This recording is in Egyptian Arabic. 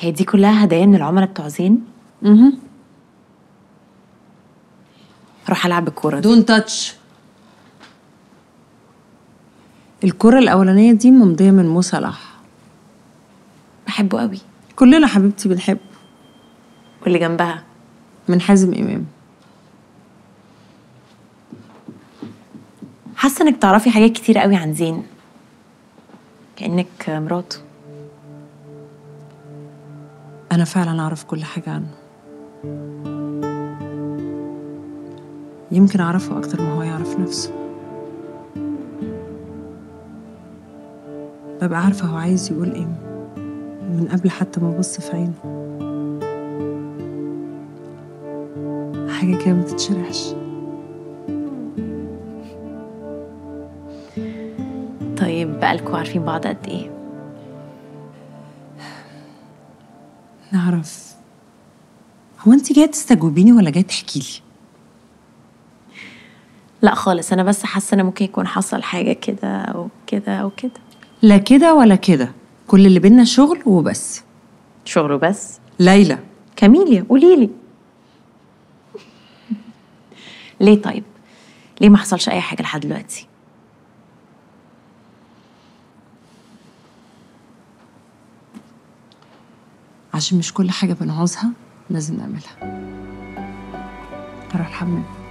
هي دي كلها هدايا من العملاء بتوع زين اها اروح العب الكوره دي دون تاتش الكرة الأولانية دي ممضية من مو صلاح بحبه قوي كلنا حبيبتي بنحب واللي جنبها من حازم إمام حاسه انك تعرفي حاجات كتير قوي عن زين كانك مراته أنا فعلا أعرف كل حاجة عنه يمكن أعرفه أكتر ما هو يعرف نفسه ببقى عارفة هو عايز يقول إيه من قبل حتى ما أبص في عينه حاجة كده ما تتشرحش طيب بقالكوا عارفين بعض قد ايه نعرف هو أنت جاية تستجوبيني ولا جاية تحكي لي؟ لا خالص انا بس حاسه ان ممكن يكون حصل حاجه كده او كده او كده لا كده ولا كده كل اللي بينا شغل وبس شغله بس ليلى كاميليا قولي لي ليه طيب ليه ما حصلش اي حاجه لحد دلوقتي عشان مش كل حاجة بنعوزها لازم نعملها أروح الحمام